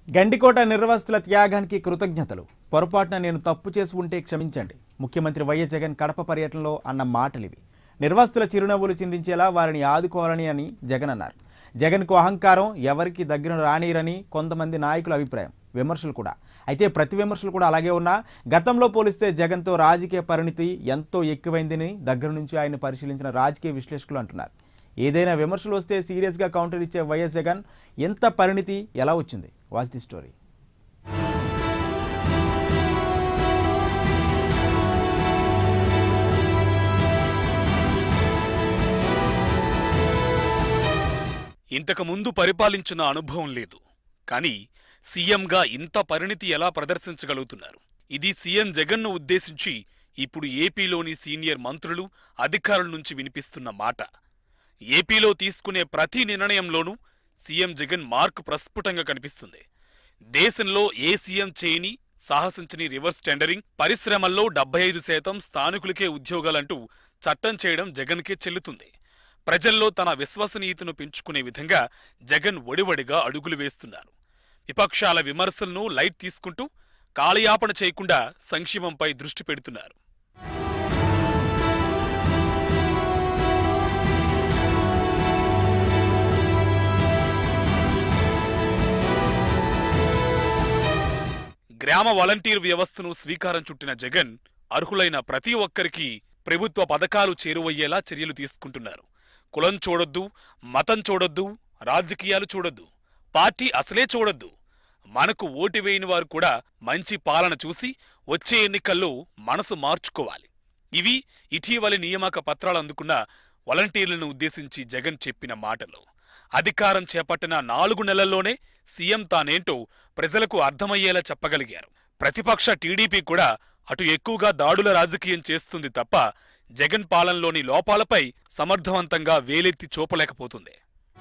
గండికోట నిర్వాసితుల త్యాగానికి కృతజ్ఞతలు పొరపాటున నేను తప్పు చేసి ఉంటే క్షమించండి ముఖ్యమంత్రి వైఎస్ జగన్ కడప పర్యటనలో అన్న మాటలివి నిర్వాసితుల చిరునవ్వులు చిందించేలా వారిని ఆదుకోవాలని అని జగన్ అన్నారు జగన్కు అహంకారం ఎవరికి దగ్గర రానిరని కొంతమంది నాయకుల అభిప్రాయం విమర్శలు కూడా అయితే ప్రతి విమర్శలు కూడా అలాగే ఉన్నా గతంలో పోలిస్తే జగన్తో రాజకీయ పరిణితి ఎంతో ఎక్కువైందని దగ్గర నుంచి ఆయన పరిశీలించిన రాజకీయ విశ్లేషకులు అంటున్నారు ఏదైనా విమర్శలు వస్తే సీరియస్గా కౌంటర్ ఇచ్చే వైఎస్ జగన్ ఎంత పరిణితి ఎలా వచ్చింది వాచ్ ది స్టోరీ ఇంతకు ముందు పరిపాలించిన అనుభవం లేదు కానీ సీఎంగా ఇంత పరిణితి ఎలా ప్రదర్శించగలుగుతున్నారు ఇది సీఎం జగన్ను ఉద్దేశించి ఇప్పుడు ఏపీలోని సీనియర్ మంత్రులు అధికారుల నుంచి వినిపిస్తున్న మాట ఏపీలో తీసుకునే ప్రతి నిర్ణయంలోనూ సీఎం జగన్ మార్క్ ప్రస్ఫుటంగా కనిపిస్తుంది దేశంలో ఏ సీఎం చేయని సాహసించని రివర్స్ టెండరింగ్ పరిశ్రమల్లో డెబ్బై ఐదు శాతం స్థానికులకే ఉద్యోగాలంటూ చట్టం చేయడం జగన్కే చెల్లుతుంది ప్రజల్లో తన విశ్వసనీయతను పెంచుకునే విధంగా జగన్ ఒడివడిగా అడుగులు వేస్తున్నారు విపక్షాల విమర్శలను లైట్ తీసుకుంటూ కాలయాపన చేయకుండా సంక్షేమంపై దృష్టి పెడుతున్నారు గ్రామ వాలంటీర్ వ్యవస్థను స్వీకారం చుట్టిన జగన్ అర్హులైన ప్రతి ఒక్కరికి ప్రభుత్వ పథకాలు చేరువయ్యేలా చర్యలు తీసుకుంటున్నారు కులం చూడొద్దు మతం చూడొద్దు రాజకీయాలు చూడొద్దు పార్టీ అసలే చూడొద్దు మనకు ఓటు వేయని వారు కూడా మంచి పాలన చూసి వచ్చే ఎన్నికల్లో మనసు మార్చుకోవాలి ఇవి ఇటీవలి నియామక పత్రాలు అందుకున్న వాలంటీర్లను ఉద్దేశించి జగన్ చెప్పిన మాటలు అధికారం చేపట్టిన నాలుగు నెలల్లోనే సీఎం తానేంటో ప్రజలకు అర్థమయ్యేలా చెప్పగలిగారు ప్రతిపక్ష టీడీపీ కూడా అటు ఎక్కువగా దాడుల రాజకీయం చేస్తుంది తప్ప జగన్ పాలనలోని లోపాలపై సమర్థవంతంగా వేలెత్తి చూపలేకపోతుంది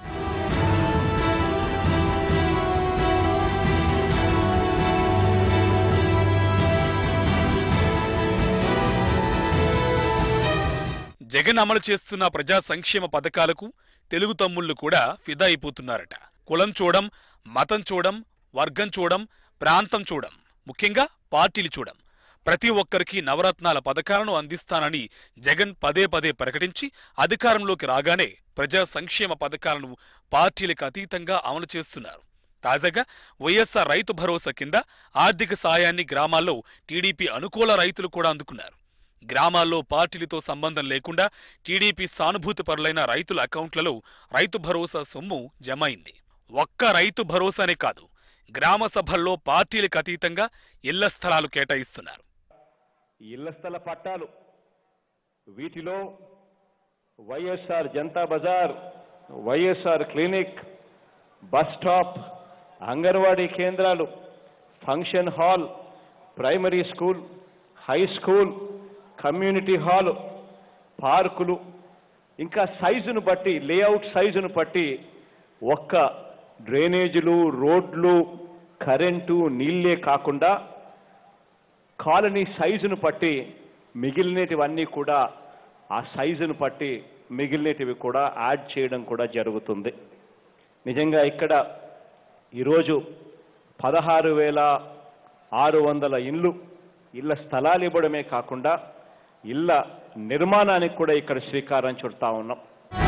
జగన్ అమలు చేస్తున్న ప్రజా సంక్షేమ పథకాలకు తెలుగు తమ్ముళ్లు కూడా ఫిదా అయిపోతున్నారట కులం చూడం మతం చూడం వర్గం చూడం ప్రాంతం చూడం ముఖ్యంగా పార్టీలు చూడం ప్రతి ఒక్కరికి నవరత్నాల పథకాలను అందిస్తానని జగన్ పదే పదే ప్రకటించి అధికారంలోకి రాగానే ప్రజా సంక్షేమ పథకాలను పార్టీలకు అతీతంగా అమలు చేస్తున్నారు తాజాగా వైఎస్ఆర్ రైతు భరోసా కింద ఆర్థిక సాయాన్ని గ్రామాల్లో టీడీపీ అనుకూల రైతులు కూడా అందుకున్నారు గ్రామాల్లో పార్టీలతో సంబంధం లేకుండా టీడీపీ సానుభూతి పరులైన రైతుల అకౌంట్లలో రైతు భరోసా సొమ్ము జమ అయింది ఒక్క రైతు భరోసానే కాదు గ్రామ సభల్లో పార్టీలకు అతీతంగా ఇళ్ల స్థలాలు కేటాయిస్తున్నారు ఇళ్ల స్థల పట్టాలు వీటిలో YSR Janata Bazar YSR clinic bus stop anganwadi కేంద్రాలు function hall primary school high school community hall పార్కులు ఇంకా సైజును బట్టి లేఅవుట్ సైజును బట్టి ఒక్క డ్రైనేజీలు రోడ్లు కరెంటు నీళ్ళే కాకుండా కాలనీ సైజును బట్టి మిగిలినటివన్నీ కూడా ఆ సైజును బట్టి మిగిలినటివి కూడా యాడ్ చేయడం కూడా జరుగుతుంది నిజంగా ఇక్కడ ఈరోజు పదహారు వేల ఆరు వందల ఇండ్లు ఇళ్ల స్థలాలు ఇవ్వడమే కాకుండా ఇళ్ల నిర్మాణానికి కూడా ఇక్కడ శ్రీకారం చుడతా ఉన్నాం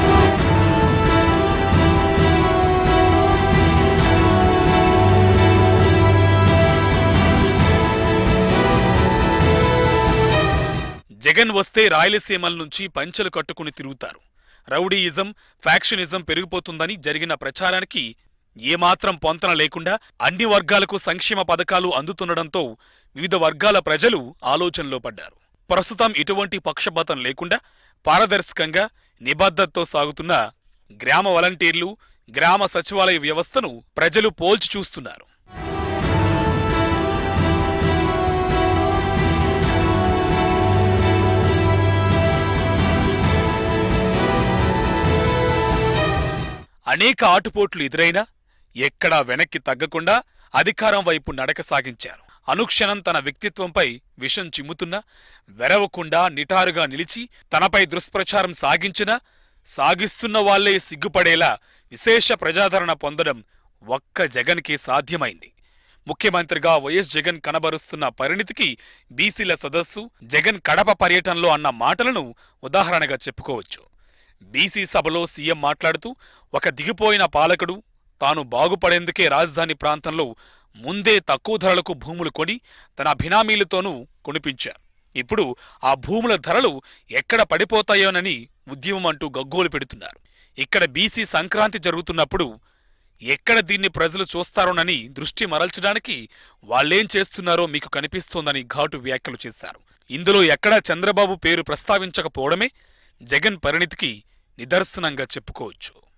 జగన్ వస్తే రాయలసీమల నుంచి పంచెలు కట్టుకుని తిరుగుతారు రౌడీయిజం ఫ్యాక్షనిజం పెరిగిపోతుందని జరిగిన ప్రచారానికి ఏమాత్రం పొంతన లేకుండా అన్ని వర్గాలకు సంక్షేమ పథకాలు అందుతుండడంతో వివిధ వర్గాల ప్రజలు ఆలోచనలో పడ్డారు ప్రస్తుతం ఇటువంటి పక్షపాతం లేకుండా పారదర్శకంగా నిబద్ధతతో సాగుతున్న గ్రామ వాలంటీర్లు గ్రామ సచివాలయ వ్యవస్థను ప్రజలు పోల్చి చూస్తున్నారు అనేక ఆటుపోట్లు ఎదురైనా ఎక్కడా వెనక్కి తగ్గకుండా అధికారం వైపు నడక సాగించారు అనుక్షణం తన వ్యక్తిత్వంపై విషం చిమ్ముతున్నా వెరవకుండా నిటారుగా నిలిచి తనపై దుష్ప్రచారం సాగించినా సాగిస్తున్న వాళ్లే సిగ్గుపడేలా విశేష ప్రజాదరణ పొందడం ఒక్క జగన్కే సాధ్యమైంది ముఖ్యమంత్రిగా వైఎస్ జగన్ కనబరుస్తున్న పరిణితికి బీసీల సదస్సు జగన్ కడప పర్యటనలో అన్న మాటలను ఉదాహరణగా చెప్పుకోవచ్చు బీసీ సభలో సీఎం మాట్లాడుతూ ఒక దిగిపోయిన పాలకుడు తాను బాగుపడేందుకే రాజధాని ప్రాంతంలో ముందే తక్కువ ధరలకు భూములు కొని తన అభినామీలతోనూ కొనిపించారు ఇప్పుడు ఆ భూముల ధరలు ఎక్కడ పడిపోతాయోనని ఉద్యమం అంటూ గగ్గోలు పెడుతున్నారు ఇక్కడ బీసీ సంక్రాంతి జరుగుతున్నప్పుడు ఎక్కడ దీన్ని ప్రజలు చూస్తారోనని దృష్టి మరల్చడానికి వాళ్ళేం చేస్తున్నారో మీకు కనిపిస్తోందని ఘాటు వ్యాఖ్యలు చేశారు ఇందులో ఎక్కడా చంద్రబాబు పేరు ప్రస్తావించకపోవడమే జగన్ పరిణితికి నిదర్శనంగా చెప్పుకోవచ్చు